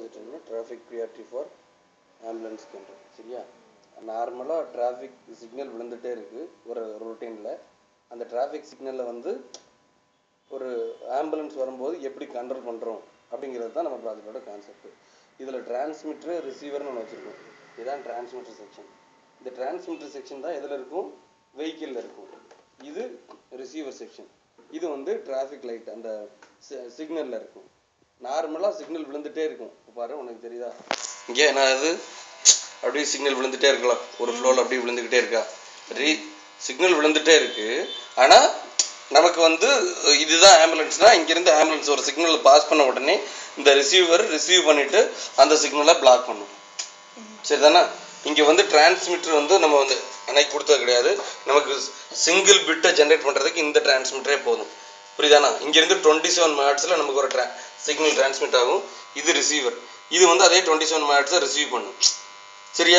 பார்த்துட்டோம்னா traffic priority for ambulance control சரியா நார்மலாக டிராஃபிக் சிக்னல் விழுந்துட்டே இருக்குது ஒரு ரொட்டீனில் அந்த டிராஃபிக் சிக்னலில் வந்து ஒரு ஆம்புலன்ஸ் வரும்போது எப்படி கண்ட்ரோல் பண்ணுறோம் அப்படிங்கிறது தான் நம்ம ப்ராஜெக்டோட கான்செப்ட் இதில் டிரான்ஸ்மிட்டரு ரிசீவர்னு ஒன்று வச்சுருக்கோம் இதுதான் டிரான்ஸ்மிட்டர் செக்ஷன் இந்த டிரான்ஸ்மிட்டர் செக்ஷன் தான் எதில் இருக்கும் வெஹிக்கிளில் இருக்கும் இது ரிசீவர் செக்ஷன் இது வந்து டிராஃபிக் லைட் அந்த சிக்னலில் இருக்கும் நார்மலாக சிக்னல் விழுந்துட்டே இருக்கும் இப்ப பாரு உனக்கு தெரியுதா இங்கே நான் இது அப்படியே சிக்னல் விழுந்துட்டே இருக்கலாம் ஒரு ஃப்ளோவில் அப்படியே விழுந்துக்கிட்டே இருக்கா ரீ சிக்னல் விழுந்துட்டே இருக்கு ஆனால் நமக்கு வந்து இதுதான் ஆம்புலன்ஸ்னா இங்கேருந்து ஆம்புலன்ஸ் ஒரு சிக்னல் பாஸ் பண்ண உடனே இந்த ரிசீவர் ரிசீவ் பண்ணிட்டு அந்த சிக்னலை பிளாக் பண்ணும் சரிதானா இங்கே வந்து டிரான்ஸ்மிட்டர் வந்து நம்ம வந்து அன்னைக்கு கொடுத்தது கிடையாது நமக்கு சிங்கிள் பிட்டை ஜென்ரேட் பண்ணுறதுக்கு இந்த டிரான்ஸ்மிட்டரே போதும் புரியுதானா இங்கேருந்து டுவெண்ட்டி செவன் மேட்ஸில் நமக்கு ஒரு ட்ரா சிக்னல் டிரான்ஸ்மிட் ஆகும் இது ரிசீவர் இது வந்து அதே டுவெண்ட்டி செவன் மேட்ஸை ரிசீவ் பண்ணும் சரியா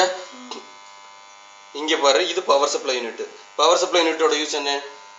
இங்கே பாரு இது power supply unit power supply யூனிட்டோட யூஸ் என்ன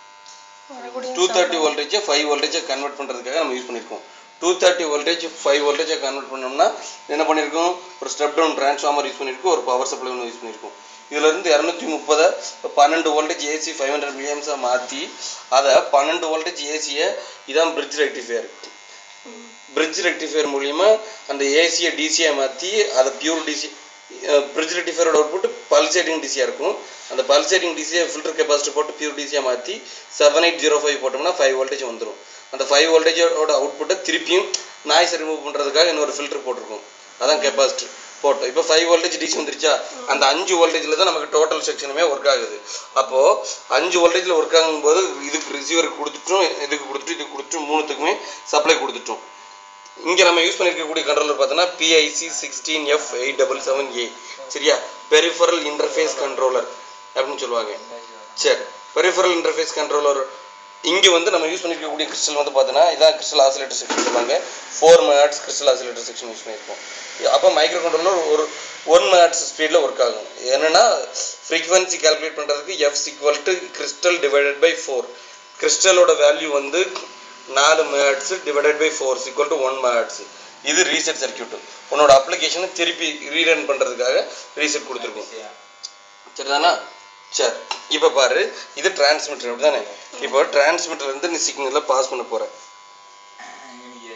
டூ தேர்ட்டி வோல்டேஜை ஃபைவ் வோல்டேஜை கன்வெர்ட் பண்ணுறதுக்காக நம்ம யூஸ் பண்ணியிருக்கோம் டூ தேர்ட்டி வோல்டேஜ் ஃபைவ் வோல்டேஜை கன்வெர்ட் பண்ணோம்னா என்ன பண்ணியிருக்கோம் ஒரு ஸ்டெப் டவுன் டிரான்ஸ்ஃபார்மர் யூஸ் பண்ணியிருக்கோம் ஒரு பவர் சப்ளை ஒன்று யூஸ் பண்ணியிருக்கோம் இதுலேருந்து இரநூத்தி முப்பதை பன்னெண்டு வோல்டேஜ் ஏசி ஃபைவ் ஹண்ட்ரட் மில்லியம்ஸாக மாற்றி அதை பன்னெண்டு வோல்டேஜ் ஏசியை இதான் பிரிட்ஜ் ரெக்டிஃபையர் பிரிட்ஜ் ரெக்டிஃபையர் மூலியமா அந்த ஏசியை டிசியாக மாற்றி அதை பியூர் டிசி பிரிட்ஜ் ரெக்டிஃபையரோட அவுட்புட் பல்சேட்டிங் டிசியாக இருக்கும் அந்த பல்சேட்டிங் டிசியை ஃபில்டர் கெப்பாசிட்டி போட்டு பியூர் டிசியாக மாற்றி செவன் எயிட் ஜீரோ ஃபைவ் போட்டோம்னா ஃபைவ் வோல்டேஜ் வந்துடும் அந்த ஃபைவ் வோல்டேஜோட அவுட்புட்டை திருப்பியும் நாய்ஸ் ரிமூவ் பண்ணுறதுக்காக இன்னொரு ஃபில்டர் போட்டிருக்கும் அதான் கெப்பாசிட்டி போட்டோம் இப்போ ஃபைவ் வோல்டேஜ் டிசி வந்துருச்சா அந்த அஞ்சு வோல்டேஜில் தான் நமக்கு டோட்டல் செக்ஷனுமே ஒர்க் ஆகுது அப்போது அஞ்சு வோல்டேஜில் ஒர்க் ஆகும்போது இதுக்கு ரிசீவருக்கு கொடுத்துட்டோம் இதுக்கு கொடுத்துட்டு இதுக்கு கொடுத்துட்டு மூணுத்துக்குமே சப்ளை கொடுத்துட்டோம் இங்கே நம்ம யூஸ் பண்ணியிருக்கக்கூடிய கண்ட்ரோலர் பார்த்தோன்னா PIC sixteen F eight double seven A சரியா பெரிஃபரல் இன்டர்ஃபேஸ் கண்ட்ரோலர் அப்படின்னு சொல்லுவாங்க சரி பெரிஃபரல் இன்டர்ஃபேஸ் கண்ட்ரோலர் இங்கே வந்து நம்ம யூஸ் பண்ணியிருக்கக்கூடிய கிறிஸ்டல் வந்து பார்த்தோன்னா இதான் கிறிஸ்டல் ஆசிலேட்டர் செக்ஷன் சொல்லுவாங்க four megahertz crystal oscillator section use பண்ணியிருக்கோம் அப்போ மைக்ரோ கண்ட்ரோலர் ஒரு ஒன் மெகாட்ஸ் ஸ்பீடில் ஒர்க் ஆகும் என்னன்னா ஃப்ரீக்வன்சி கால்குலேட் பண்ணுறதுக்கு F equal to crystal divided by four கிறிஸ்டலோட வேல்யூ வந்து நாலு மேட்ஸ் divided by four equal to one மேட்ஸ் இது ரீசெட் சர்க்கியூட் உன்னோட அப்ளிகேஷனை திருப்பி ரீரன் பண்ணுறதுக்காக ரீசெட் கொடுத்துருக்கோம் சரிதானா சரி இப்போ பாரு இது டிரான்ஸ்மிட்டர் அப்படி தானே இப்போ டிரான்ஸ்மிட்டர் இருந்து நீ சிக்னலை பாஸ் பண்ண போற இங்கே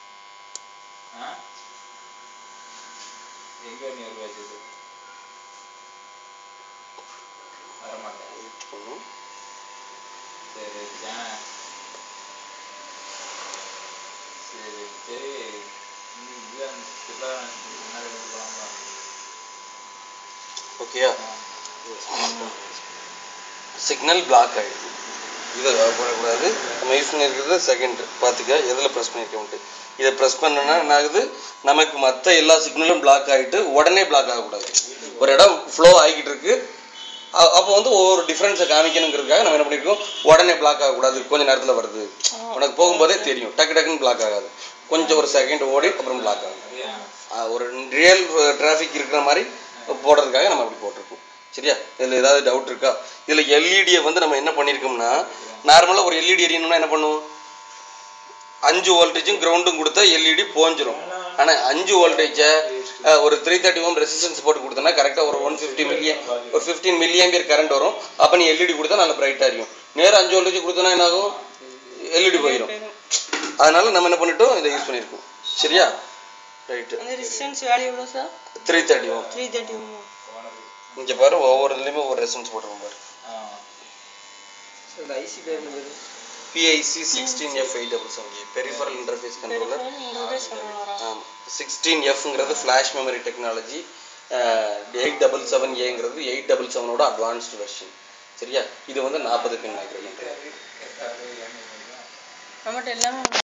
ஆ எங்க நீ ஒரு வச்சது வரமாட்டேன் சரி வச்சேன் சரி சரி இந்த இது அந்த சுற்றுலா முன்னாடி வந்து போகலாமா ஓகேயா சிக்னல் பிளாக் ஆகிடுது இதை போடக்கூடாது நம்ம யூஸ் பண்ணியிருக்கிறது செகண்ட் பார்த்துக்க எதில் ப்ரெஸ் பண்ணியிருக்கோம்ட்டு இதை ப்ரெஸ் பண்ணனா என்ன ஆகுது நமக்கு மற்ற எல்லா சிக்னலும் பிளாக் ஆகிட்டு உடனே பிளாக் ஆகக்கூடாது ஒரு இடம் ஃப்ளோ ஆகிக்கிட்டு இருக்கு அ- அப்போ வந்து ஒவ்வொரு டிஃப்ரென்ஸை காமிக்கணுங்கிறதுக்காக நம்ம என்ன பண்ணியிருக்கோம் உடனே பிளாக் ஆகக்கூடாது கொஞ்ச நேரத்தில் வருது உனக்கு போகும்போதே தெரியும் டக்கு டக்குன்னு பிளாக் ஆகாது கொஞ்சம் ஒரு செகண்ட் ஓடி அப்புறம் பிளாக் ஆகும் ஆஹ் ஒரு ரியல் டிராஃபிக் இருக்கிற மாதிரி போடுறதுக்காக நம்ம அப்படி போட்டிருக்கோம் சரியா இதில் ஏதாவது டவுட் இருக்கா இதில் எல்இடியை வந்து நம்ம என்ன பண்ணியிருக்கோம்னா நார்மலாக ஒரு எல்இடி எரியணும்னா என்ன பண்ணுவோம் அஞ்சு வோல்டேஜும் கிரவுண்டும் கொடுத்தா எல்இடி போஞ்சிரும் ஆனால் அஞ்சு வோல்டேஜை ஒரு த்ரீ தேர்ட்டி ஓம் ரெசிஸ்டன்ஸ் போட்டு கொடுத்தோன்னா கரெக்டாக ஒரு ஒன் ஃபிஃப்டி மில்லியன் ஒரு ஃபிஃப்டீன் மில்லியன் கரண்ட் வரும் அப்போ நீ எல்இடி கொடுத்தா நல்லா பிரைட்டாக இருக்கும் நேரம் அஞ்சு வோல்டேஜ் கொடுத்தோன்னா என்ன ஆகும் எல்இடி போயிடும் அதனால நம்ம என்ன பண்ணிட்டோம் இதை யூஸ் பண்ணியிருக்கோம் சரியா ரைட்டு அந்த ரெசிஸ்டன்ஸ் வேல்யூ எவ்வளோ sir three thirty ohm three thirty இங்கே பாரு ஒவ்வொரு இதுலேயுமே ஒரு ரெசன்ஸ் போட்டிருக்கோம் பாரு ஆ ஐசி பேர் PIC sixteen F eight double seven A peripheral interface controller ஆமாம் சிக்ஸ்டீன் எஃப்ங்கிறது flash memory technology eight double seven ஏங்கிறது எயிட் டபுள் செவனோட அட்வான்ஸ்டு வெர்ஷன் சரியா இது வந்து நாற்பது பின் மைக்ரோ நம்மகிட்ட எல்லாமே